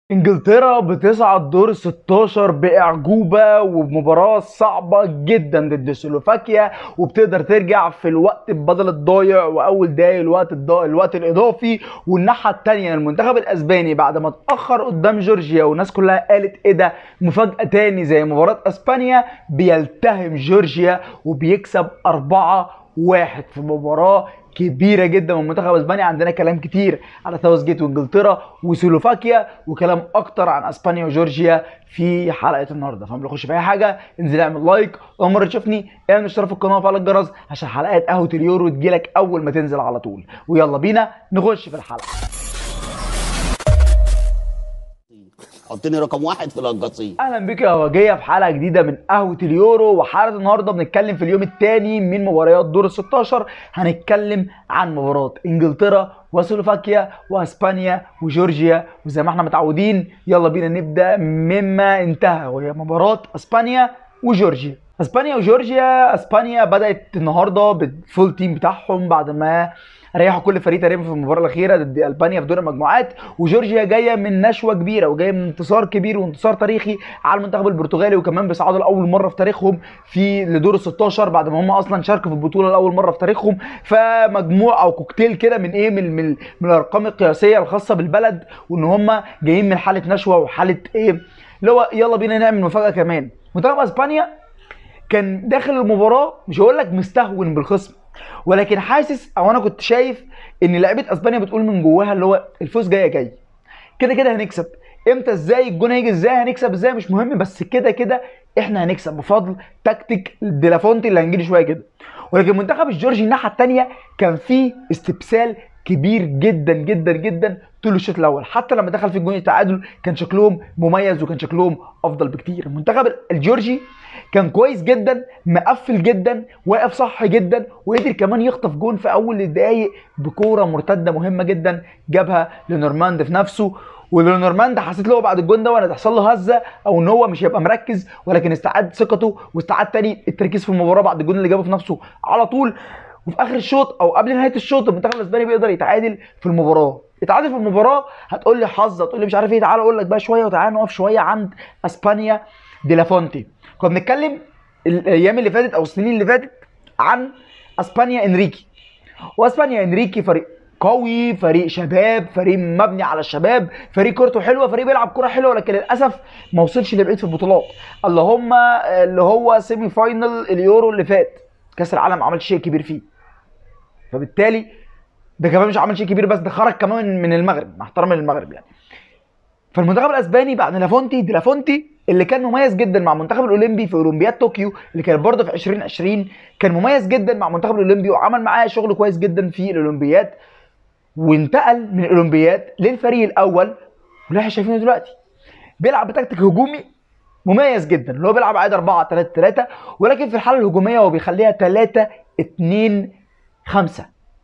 انجلترا بتصعد دور 16 باعجوبه وبمباراه صعبه جدا ضد سلوفاكيا وبتقدر ترجع في الوقت بدل الضايع واول دقايق الوقت الضايع الوقت الاضافي والناحيه الثانيه المنتخب الاسباني بعد ما اتاخر قدام جورجيا والناس كلها قالت ايه ده مفاجاه تاني زي مباراه اسبانيا بيلتهم جورجيا وبيكسب 4 واحد في مباراه كبيره جدا من منتخب اسبانيا عندنا كلام كتير على ساوث جيت وانجلترا وسلوفاكيا وكلام اكتر عن اسبانيا وجورجيا في حلقه النهارده فما نخش في اي حاجه انزل اعمل لايك اول مره تشوفني اعمل اشتراك في القناه وفعل الجرس عشان حلقات قهوه اليورو تجيلك اول ما تنزل على طول ويلا بينا نخش في الحلقه حطني رقم واحد في القصيم اهلا بك يا وجيه في حلقه جديده من قهوه اليورو وحلقه النهارده بنتكلم في اليوم الثاني من مباريات دور ال 16 هنتكلم عن مباراه انجلترا وسلوفاكيا واسبانيا وجورجيا وزي ما احنا متعودين يلا بينا نبدا مما انتهى وهي مباراه اسبانيا وجورجيا اسبانيا وجورجيا اسبانيا بدات النهارده بالفول تيم بتاعهم بعد ما ريحوا كل فريق تقريبا في المباراه الاخيره ضد البانيا في دور المجموعات وجورجيا جايه من نشوه كبيره وجايه من انتصار كبير وانتصار تاريخي على المنتخب البرتغالي وكمان بيصعدوا لاول مره في تاريخهم في لدور ال 16 بعد ما هم اصلا شاركوا في البطوله لاول مره في تاريخهم فمجموع او كوكتيل كده من ايه من من, من الارقام القياسيه الخاصه بالبلد وان هم جايين من حاله نشوه وحاله ايه اللي هو يلا بينا نعمل مفاجاه كمان منتخب اسبانيا كان داخل المباراه مش هقول لك مستهون بالخصم ولكن حاسس او انا كنت شايف ان لعيبه اسبانيا بتقول من جواها اللي هو الفوز جاي جاي كده كده هنكسب امتى ازاي الجون هيجي ازاي هنكسب ازاي مش مهم بس كده كده احنا هنكسب بفضل تكتيك ديلافونتي اللي هنجيله شويه كده ولكن المنتخب الجورجي الناحيه الثانيه كان فيه استبسال كبير جدا جدا جدا طول الشوط الاول حتى لما دخل في الجون التعادل كان شكلهم مميز وكان شكلهم افضل بكتير المنتخب الجورجي كان كويس جدا مقفل جدا واقف صح جدا وقدر كمان يخطف جون في اول الدقايق بكوره مرتده مهمه جدا جابها لنورماند في نفسه ولنورماند حسيت له بعد الجون ده وانا تحصل له هزه او ان هو مش هيبقى مركز ولكن استعاد ثقته واستعاد تاني التركيز في المباراه بعد الجون اللي جابه في نفسه على طول وفي اخر الشوط او قبل نهايه الشوط المنتخب الاسباني بيقدر يتعادل في المباراه يتعادل في المباراه هتقول لي حظ هتقول لي مش عارف ايه تعالى اقول لك بقى شويه وتعالى نقف شويه عند اسبانيا ديلافونتي كنا بنتكلم الايام اللي فاتت او السنين اللي فاتت عن اسبانيا انريكي واسبانيا انريكي فريق قوي فريق شباب فريق مبني على الشباب فريق كورته حلوه فريق بيلعب كوره حلوه لكن للاسف ما وصلش لبعيد في البطولات اللهم اللي هو سيمي فاينل اليورو اللي فات كاس العالم ما عملش شيء كبير فيه فبالتالي ده كمان مش عمل شيء كبير بس ده خرج كمان من المغرب مع احترامي للمغرب يعني فالمنتخب الاسباني بعد لافونتي دي لافونتي اللي كان مميز جدا مع المنتخب الاولمبي في اولمبياد طوكيو اللي كانت برضه في 2020 كان مميز جدا مع المنتخب الاولمبي وعمل معاه شغل كويس جدا في الاولمبياد وانتقل من الاولمبياد للفريق الاول واللي احنا شايفينه دلوقتي بيلعب بتكتيك هجومي مميز جدا اللي هو بيلعب عادي 4 3 3 ولكن في الحاله الهجوميه هو بيخليها 3 2 5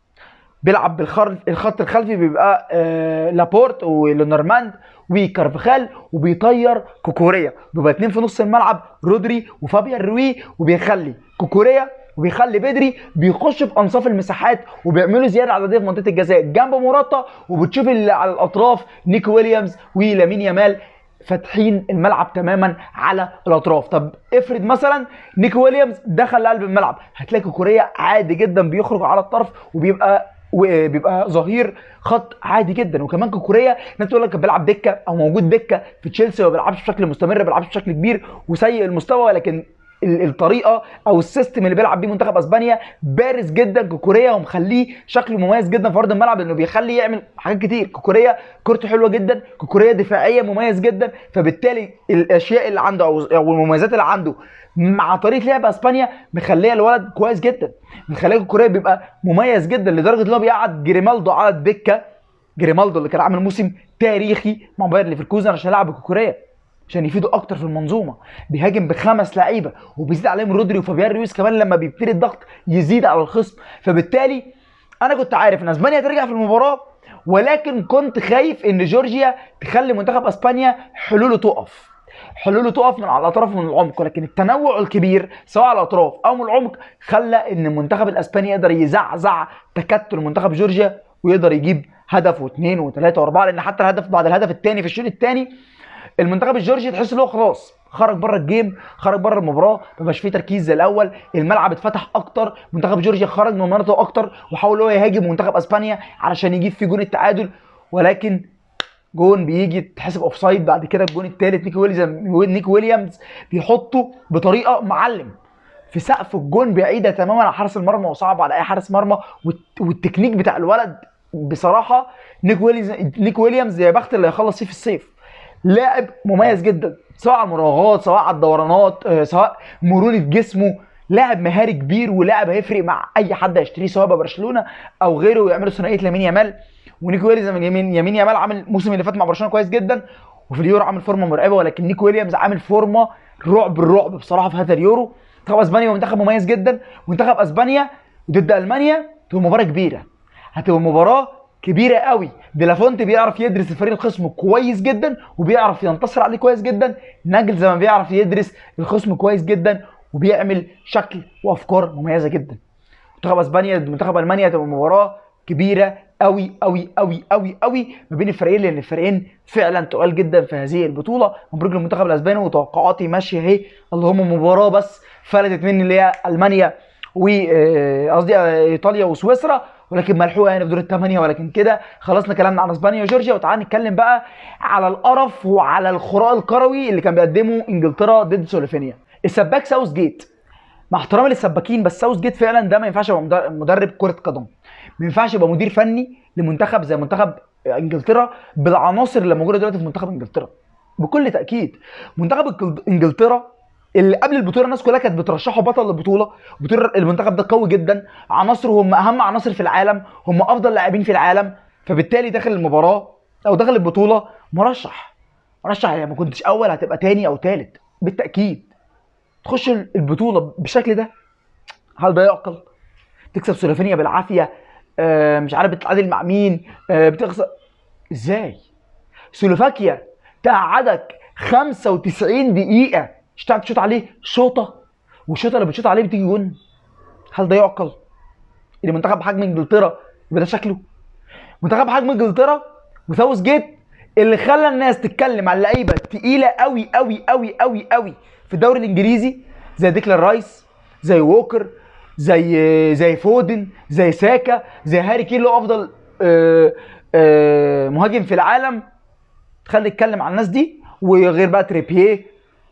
بيلعب بالخط الخط الخلفي بيبقى آه لابورت ولونرماند وكارفخال وبيطير كوكوريا بيبقى اتنين في نص الملعب رودري وفابيان روي وبيخلي كوكوريا وبيخلي بدري بيخش في انصاف المساحات وبيعملوا زياده عدديه في منطقه الجزاء جنب موراتا وبتشوف اللي على الاطراف نيكو ويليامز ولامين يامال فاتحين الملعب تماما على الاطراف طب افرض مثلا نيكو ويليامز دخل لقلب الملعب هتلاقي كوكوريا عادي جدا بيخرج على الطرف وبيبقى وبيبقى ظهير خط عادي جدا وكمان كوكوريا ناس تقول لك كان بيلعب دكه او موجود دكه في تشيلسي وما بيلعبش بشكل مستمر ما بيلعبش بشكل كبير وسيء المستوى ولكن الطريقه او السيستم اللي بيلعب بيه منتخب اسبانيا بارز جدا كوكوريا ومخليه شكله مميز جدا في ارض الملعب انه بيخلي يعمل حاجات كتير كوكوريا كورته حلوه جدا كوكوريا دفاعيه مميز جدا فبالتالي الاشياء اللي عنده او المميزات اللي عنده مع طريقه لعب اسبانيا مخليه الولد كويس جدا مخليه كوكوريا بيبقى مميز جدا لدرجه ان هو بيقعد جريمالدو على الدكه جريمالدو اللي كان عامل موسم تاريخي مع باير ليفركوزن عشان يلعب كوكوريا عشان يفيدوا اكتر في المنظومه بيهاجم بخمس لعيبه وبيزيد عليهم رودري وفابيان رويس كمان لما بيبتدي الضغط يزيد على الخصم فبالتالي انا كنت عارف ان اسبانيا ترجع في المباراه ولكن كنت خايف ان جورجيا تخلي منتخب اسبانيا حلوله تقف حلوله تقف من على الاطراف ومن العمق ولكن التنوع الكبير سواء على الاطراف او من العمق خلى ان المنتخب الاسباني يقدر يزعزع تكتل منتخب جورجيا ويقدر يجيب هدف واثنين وثلاثه واربعه لان حتى الهدف بعد الهدف الثاني في الشوط الثاني المنتخب الجورجي تحس ان هو خلاص خرج بره الجيم خرج بره المباراه ما بقاش فيه تركيز زي الاول الملعب اتفتح اكتر منتخب جورجيا خرج من مناطقه اكتر وحاول هو يهاجم منتخب اسبانيا علشان يجيب فيه جون التعادل ولكن جون بيجي تحسب اوف سايد بعد كده الجون الثالث نيك ويليامز نيك ويليامز بيحطه بطريقه معلم في سقف الجون بعيده تماما عن حارس المرمى وصعب على اي حارس مرمى والت- والتكنيك بتاع الولد بصراحه نيك ويليامز نيك ويليامز يا بخت اللي هيخلص فيه في الصيف لاعب مميز جدا سواء على المراوغات سواء على الدورانات آه، سواء مرونه جسمه لاعب مهاري كبير ولاعب هيفرق مع اي حد هيشتريه سواء بقى برشلونه او غيره ويعملوا ثنائيه لامين يامال ونيكو ويليامز يمين يمين يامال عامل الموسم اللي فات مع برشلونه كويس جدا وفي اليورو عامل فورمه مرعبه ولكن نيكو ويليامز عامل فورمه رعب الرعب بصراحه في هذا اليورو منتخب اسبانيا منتخب مميز جدا منتخب اسبانيا ضد المانيا تبقى مباراه كبيره هتبقى مباراه كبيره قوي ديلافونت بيعرف يدرس الفريق الخصم كويس جدا وبيعرف ينتصر عليه كويس جدا ناجل زي ما بيعرف يدرس الخصم كويس جدا وبيعمل شكل وافكار مميزه جدا منتخب اسبانيا ضد منتخب المانيا هتبقى مباراه كبيره قوي قوي قوي قوي قوي ما بين الفريقين لان الفريقين فعلا تقال جدا في هذه البطوله مبروك للمنتخب الاسباني وتوقعاتي ماشيه اهي اللهم مباراه بس فلتت مني اللي هي المانيا و آه، قصدي آه، ايطاليا وسويسرا ولكن ملحوقه يعني في دور الثمانيه ولكن كده خلصنا كلامنا عن اسبانيا وجورجيا وتعالى نتكلم بقى على القرف وعلى الخراء الكروي اللي كان بيقدمه انجلترا ضد سلوفينيا السباك ساوث جيت مع احترامي للسباكين بس ساوث جيت فعلا ده ما ينفعش يبقى مدر- مدرب كره قدم ما ينفعش يبقى مدير فني لمنتخب زي منتخب انجلترا بالعناصر اللي موجوده دلوقتي في منتخب انجلترا بكل تاكيد منتخب الكل- انجلترا اللي قبل البطوله الناس كلها كانت بترشحه بطل البطوله بطوله المنتخب ده قوي جدا عناصره هم اهم عناصر في العالم هم افضل لاعبين في العالم فبالتالي داخل المباراه او داخل البطوله مرشح مرشح يعني ما كنتش اول هتبقى تاني او تالت بالتاكيد تخش البطوله بالشكل ده هل ده يعقل تكسب سلوفينيا بالعافيه آه مش عارف بتتعادل مع مين آه بتخسر ازاي سلوفاكيا تقعدك 95 دقيقه مش هتعرف تشوط عليه شوطه والشوطه اللي بتشوط عليه بتيجي جون هل ده يعقل ان منتخب بحجم انجلترا يبقى ده شكله منتخب بحجم انجلترا وساوث جيت اللي خلى الناس تتكلم على اللعيبه تقيله قوي قوي قوي قوي قوي في الدوري الانجليزي زي ديكلان رايس زي ووكر زي زي فودن زي ساكا زي هاري كين اللي هو افضل آه، آه، مهاجم في العالم تخلي نتكلم على الناس دي وغير بقى تريبيه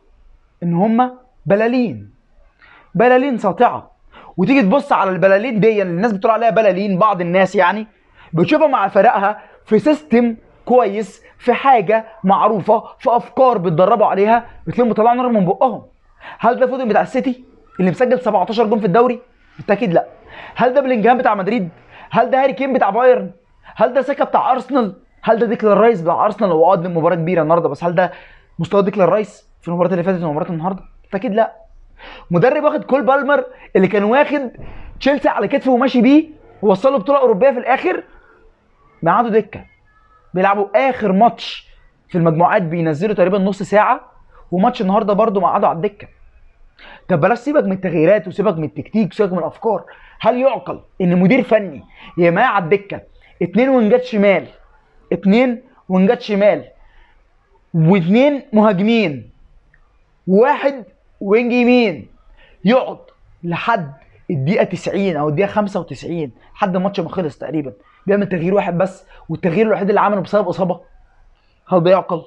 ان هم بلالين بلالين ساطعه وتيجي تبص على البلالين دي اللي الناس بتقول عليها بلالين بعض الناس يعني بتشوفها مع فرقها في سيستم كويس في حاجه معروفه في افكار بيتدربوا عليها بتلاقيهم بيطلعوا نار من بقهم هل ده فودن بتاع السيتي اللي مسجل 17 جون في الدوري بالتاكيد لا هل ده بلينجهام بتاع مدريد هل ده هاري كين بتاع بايرن هل ده ساكا بتاع ارسنال هل ده ديكلان رايس بتاع ارسنال هو قدم مباراه كبيره النهارده بس هل ده مستوى ديكلان رايس في المباراه اللي فاتت ومباراه النهارده بالتاكيد لا مدرب واخد كول بالمر اللي كان واخد تشيلسي على كتفه وماشي بيه ووصله بطوله اوروبيه في الاخر ميعاده دكه بيلعبوا اخر ماتش في المجموعات بينزلوا تقريبا نص ساعه وماتش النهارده برده ميعاده على الدكه طب بلاش سيبك من التغييرات وسيبك من التكتيك وسيبك من الافكار هل يعقل ان مدير فني يبقى معاه على الدكه اتنين وينجات شمال اتنين وينجات شمال واتنين مهاجمين واحد وينج يمين يقعد لحد الدقيقة 90 أو الدقيقة 95 لحد الماتش ما خلص تقريبا بيعمل تغيير واحد بس والتغيير الوحيد اللي عمله بسبب إصابة هل ده يعقل؟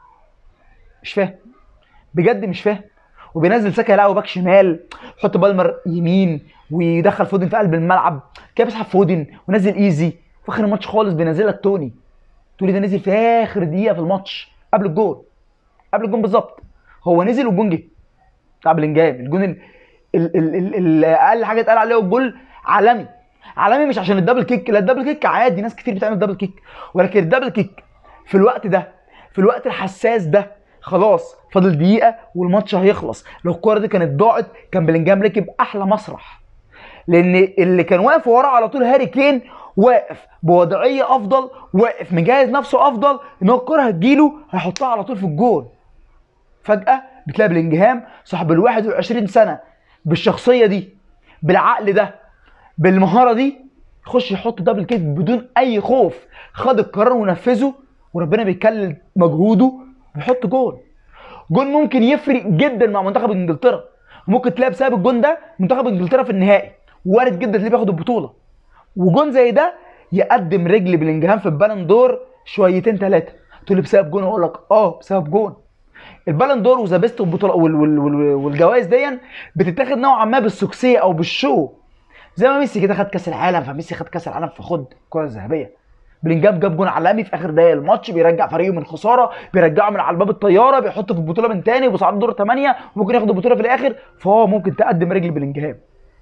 مش فاهم بجد مش فاهم وبينزل ساكا يلعبه باك شمال يحط بالمر يمين ويدخل فودن في قلب الملعب كده بيسحب فودن ونزل ايزي في اخر الماتش خالص بينزل لك توني توني ده نزل في اخر دقيقه في الماتش قبل الجول قبل الجول بالظبط هو نزل والجون جه بتاع بلينجهام الجون ال- ال- ال- ال- ال- اقل حاجه اتقال عليه الجول عالمي عالمي مش عشان الدبل كيك لا الدبل كيك عادي ناس كتير بتعمل دبل كيك ولكن الدبل كيك في الوقت ده في الوقت الحساس ده خلاص فاضل دقيقه والماتش هيخلص لو الكوره دي كانت ضاعت كان بلينجهام ركب احلى مسرح لان اللي كان واقف وراه على طول هاري كين واقف بوضعيه افضل واقف مجهز نفسه افضل ان هو الكوره هتجيله هيحطها على طول في الجول فجاه بتلاقي بلينجهام صاحب ال 21 سنه بالشخصيه دي بالعقل ده بالمهاره دي يخش يحط دبل كيك بدون اي خوف خد القرار ونفذه وربنا بيكلل مجهوده بيحط جول جول ممكن يفرق جدا مع منتخب انجلترا ممكن تلاقي بسبب الجون ده منتخب انجلترا في النهائي وارد جدا تلاقيه بياخد البطوله وجون زي ده يقدم رجل بلينجهام في البالون دور شويتين ثلاثه تقول لي بسبب جون اقول لك اه بسبب جون البالون دور وذا بيست والبطوله وال- وال- وال- والجوائز دي بتتاخد نوعا ما بالسكسيه او بالشو زي ما ميسي كده خد كاس العالم فميسي خد كاس العالم فخد الكره الذهبيه بلينجهام جاب جون عالمي في اخر دقايق الماتش بيرجع فريقه من خساره بيرجعه من على باب الطياره بيحطه في البطوله من تاني وبيصعد دور ثمانيه وممكن ياخد البطوله في الاخر فهو ممكن تقدم رجل بلينجهام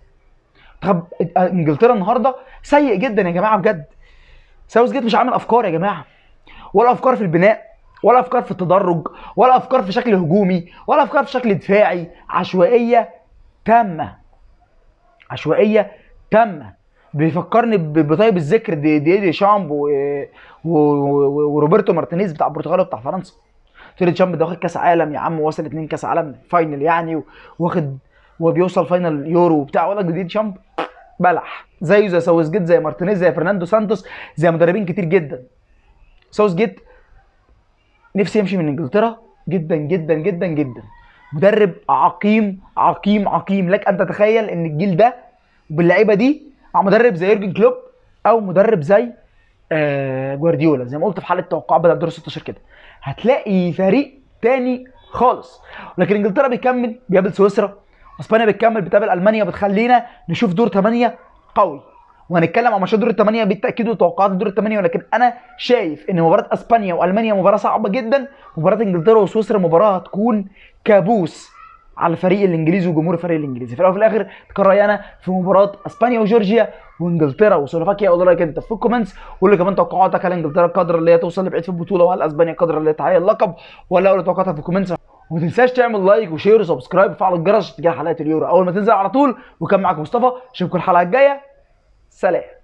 طب انجلترا النهارده سيء جدا يا جماعه بجد ساوث جيت مش عامل افكار يا جماعه ولا افكار في البناء ولا افكار في التدرج ولا افكار في شكل هجومي ولا افكار في شكل دفاعي عشوائيه تامه عشوائيه تامه بيفكرني ب- بطيب الذكر دي دي, دي شامب و... و... و... وروبرتو مارتينيز بتاع البرتغال وبتاع فرنسا تيري شامب ده واخد كاس عالم يا عم واصل اتنين كاس عالم فاينل يعني و- واخد وبيوصل فاينل يورو وبتاع ولا جديد شامب بلح زيه زي ساوث جيت زي مارتينيز زي فرناندو سانتوس زي مدربين كتير جدا ساوث جيت نفسي يمشي من انجلترا جدا جدا جدا جدا مدرب عقيم عقيم عقيم لك ان تتخيل ان الجيل ده باللعيبه دي مع مدرب زي يورجن كلوب او مدرب زي آه جوارديولا زي ما قلت في حلقه توقعات بدل دور 16 كده هتلاقي فريق تاني خالص لكن انجلترا بيكمل بيقابل سويسرا اسبانيا بتكمل بتقابل المانيا بتخلينا نشوف دور 8 قوي وهنتكلم عن ماتشات دور الثمانيه بالتاكيد وتوقعات دور الثمانيه ولكن انا شايف ان مباراه اسبانيا والمانيا مباراه صعبه جدا مباراه انجلترا وسويسرا مباراه هتكون كابوس على الفريق الانجليزي وجمهور الفريق الانجليزي في الاول وفي الاخر تكون رايي انا في مباراه اسبانيا وجورجيا وانجلترا وسلوفاكيا قول رايك انت في الكومنتس قول لي كمان توقعاتك هل انجلترا قادره اللي هي توصل لبعيد في البطوله وهل اسبانيا قادره اللي هي تحقق اللقب ولا قول لي توقعاتك في الكومنتس وما تنساش تعمل لايك وشير وسبسكرايب وفعل الجرس عشان تجيلك حلقات اليورو اول ما تنزل على طول وكان معاك مصطفى اشوفكم الحلقه الجايه سلام